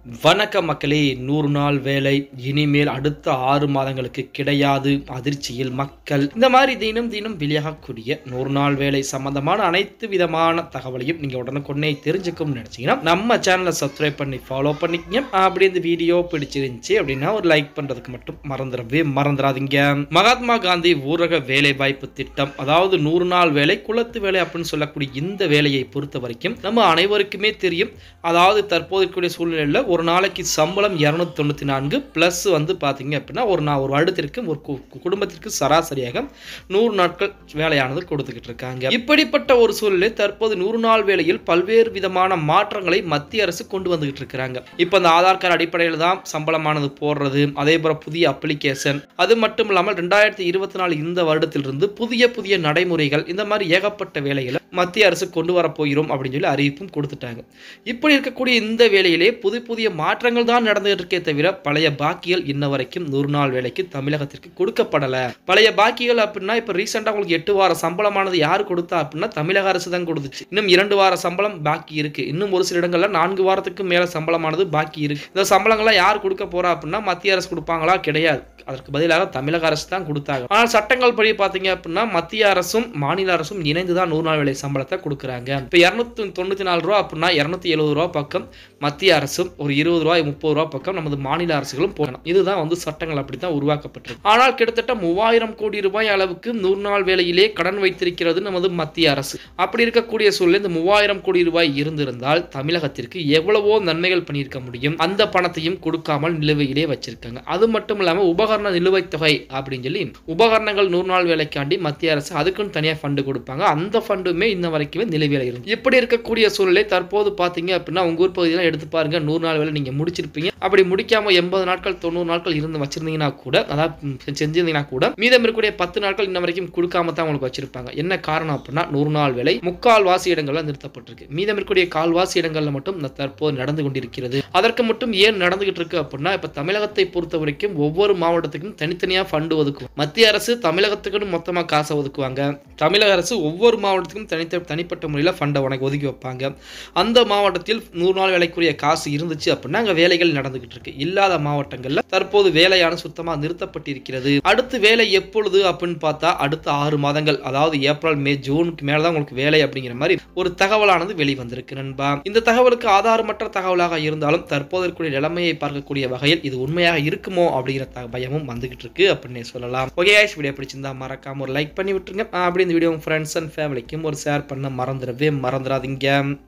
வணக்கம் மக்களே நூறு நாள் வேலை இனிமேல் அடுத்த ஆறு மாதங்களுக்கு கிடையாது அதிர்ச்சியில் மக்கள் இந்த மாதிரி தினம் தினம் வெளியாகக்கூடிய நூறு நாள் வேலை சம்பந்தமான அனைத்து விதமான தகவலையும் நீங்க உடனுக்குடனே தெரிஞ்சுக்கணும்னு நினைச்சீங்கன்னா நம்ம சேனலை சப்ஸ்கிரைப் பண்ணி ஃபாலோ பண்ணிக்கங்க அப்படி இந்த வீடியோ பிடிச்சிருந்துச்சு அப்படின்னா ஒரு லைக் பண்றதுக்கு மட்டும் மறந்துடவே மறந்துடாதீங்க மகாத்மா காந்தி ஊரக வேலை வாய்ப்பு திட்டம் அதாவது நூறு நாள் வேலை குளத்து வேலை அப்படின்னு சொல்லக்கூடிய இந்த வேலையை பொறுத்த வரைக்கும் நம்ம அனைவருக்குமே தெரியும் அதாவது தற்போது இருக்கக்கூடிய சூழ்நிலையில் ஒரு நாளைக்கு சம்பளம் இரநூத்தி தொண்ணூற்றி நான்கு ப்ளஸ் வந்து பார்த்தீங்க அப்படின்னா ஒரு நான் ஒரு வருடத்திற்கு ஒரு கு- குடும்பத்திற்கு சராசரியாக நூறு நாட்கள் வேலையானது கொடுத்துக்கிட்டு இருக்காங்க இப்படிப்பட்ட ஒரு சூழ்நிலை தற்போது நூறு நாள் வேலையில் பல்வேறு விதமான மாற்றங்களை மத்திய அரசு கொண்டு வந்துகிட்டு இருக்கிறாங்க இப்போ அந்த ஆதார் கார்டு அடிப்படையில் தான் சம்பளமானது போடுறது அதே போல புதிய அப்ளிகேஷன் அது மட்டும் இல்லாமல் ரெண்டாயிரத்தி இருபத்தி நாலு இந்த வருடத்திலிருந்து புதிய புதிய நடைமுறைகள் இந்த மாதிரி ஏகப்பட்ட வேலைகளை மத்திய அரசு கொண்டு வரப்போகிறோம் அப்படின்னு சொல்லி அறிவிப்பும் கொடுத்துட்டாங்க இப்படி இருக்கக்கூடிய இந்த வேலையிலே புது புதிய மாற்றங்கள் தான் நடந்துகிட்டு இருக்கே தவிர பழைய பாக்கிகள் இன்ன வரைக்கும் நூறு நாள் வேலைக்கு தமிழகத்திற்கு கொடுக்கப்படல பழைய பாக்கிகள் அப்படின்னா இப்ப ரீசெண்டா உங்களுக்கு எட்டு வார சம்பளமானது யார் கொடுத்தா அப்படின்னா தமிழக அரசு தான் கொடுத்துச்சு இன்னும் இரண்டு வார சம்பளம் பாக்கி இருக்கு இன்னும் ஒரு சில இடங்கள்ல நான்கு வாரத்துக்கு மேல சம்பளமானது பாக்கி இருக்கு இந்த சம்பளங்கள்லாம் யார் கொடுக்க போறா அப்படின்னா மத்திய அரசு கொடுப்பாங்களா கிடையாது அதற்கு பதிலாக தமிழக அரசு தான் கொடுத்தாங்க ஆனால் சட்டங்கள் படி பார்த்தீங்க அப்படின்னா மத்திய அரசும் மாநில அரசும் இணைந்து தான் நூறு நாள் வேலை சம்பளத்தை கொடுக்குறாங்க இப்போ இரநூத்தி தொண்ணூற்றி நாலு ரூபா அப்படின்னா இரநூத்தி எழுபது ரூபா பக்கம் மத்திய அரசும் ஒரு இருபது ரூபாய் முப்பது ரூபா பக்கம் நமது மாநில அரசுகளும் போகணும் இதுதான் வந்து சட்டங்கள் அப்படி தான் உருவாக்கப்பட்டிருக்கு ஆனால் கிட்டத்தட்ட மூவாயிரம் கோடி ரூபாய் அளவுக்கு நூறு நாள் வேலையிலே கடன் வைத்திருக்கிறது நமது மத்திய அரசு அப்படி இருக்கக்கூடிய சூழலில் இந்த மூவாயிரம் கோடி ரூபாய் இருந்திருந்தால் தமிழகத்திற்கு எவ்வளவோ நன்மைகள் பண்ணியிருக்க முடியும் அந்த பணத்தையும் கொடுக்காமல் நிலுவையிலே வச்சிருக்காங்க அது மட்டும் இல்லாமல் உபகரண நிலுவைத் தொகை அப்படின்னு சொல்லி உபகரணங்கள் நூறு நாள் வேலைக்காண்டி மத்திய அரசு அதுக்குன்னு தனியாக ஃபண்டு கொடுப்பாங்க அந்த ஃபண்டுமே இன்ன வரைக்குமே நிலுவையில் இருக்கு இப்படி இருக்கக்கூடிய சூழ்நிலை தற்போது பார்த்தீங்க அப்படின்னா உங்க ஊர் பகுதியெல்லாம் எடுத்து பாருங்க நூறு நாள் வேலை நீங்க முடிச்சிருப்பீங்க அப்படி முடிக்காம எண்பது நாட்கள் தொண்ணூறு நாட்கள் இருந்து வச்சிருந்தீங்கன்னா கூட அதாவது ம், செஞ்சிருந்தீங்கன்னா கூட மீதம் இருக்கக்கூடிய பத்து நாட்கள் இன்ன வரைக்கும் கொடுக்காம தான் உங்களுக்கு வச்சிருப்பாங்க என்ன காரணம் அப்படின்னா நூறு நாள் வேலை முக்கால் வாசி இடங்கள்ல நிறுத்தப்பட்டிருக்கு மீதம் இருக்கக்கூடிய கால்வாசி இடங்கள்ல மட்டும் இந்த தற்போது நடந்து கொண்டிருக்கிறது அதற்கு மட்டும் ஏன் நடந்துகிட்டு இருக்கு அப்படின்னா இப்ப தமிழகத்தை பொறுத்த வரைக்கும் ஒவ்வொரு மாவட்டத்துக்கும் தனித்தனியா ஃபண்டு ஒதுக்கும் மத்திய அரசு தமிழகத்துக்குன்னு மொத்தமா காசை ஒதுக்குவாங்க தமிழக அரசு ஒவ்வொரு மாவட்டத்துக்கும் தனித்த தனிப்பட்ட முறையில் ஃபண்டை உனக்கு ஒதுக்கி வைப்பாங்க அந்த மாவட்டத்தில் நூறு நாள் வேலைக்குரிய காசு இருந்துச்சு அப்படின்னா அங்கே வேலைகள் நடந்துகிட்டு இருக்கு இல்லாத மாவட்டங்கள்ல தற்போது வேலையான சுத்தமாக நிறுத்தப்பட்டிருக்கிறது அடுத்து வேலை எப்பொழுது அப்படின்னு பார்த்தா அடுத்த ஆறு மாதங்கள் அதாவது ஏப்ரல் மே ஜூனுக்கு மேல தான் உங்களுக்கு வேலை அப்படிங்கிற மாதிரி ஒரு தகவலானது வெளிவந்திருக்கு நண்பா இந்த தகவலுக்கு ஆதாரமற்ற தகவலாக இருந்தாலும் தற்போது இருக்கக்கூடிய நிலைமையை பார்க்கக்கூடிய வகையில் இது உண்மையாக இருக்குமோ அப்படிங்கிற த- பயமும் வந்துகிட்டு இருக்கு அப்படின்னு சொல்லலாம் ஓகே வீடியோ பிடிச்சிருந்தா மறக்காம ஒரு லைக் பண்ணி விட்டுருங்க அப்படி இந்த வீடியோ உங்க ஃப்ரெண்ட்ஸ் அண்ட் ஃபேமிலிக்கும் ஒரு ஷேர் பண்ண மறந்துடவே மறந்துடாதீங்க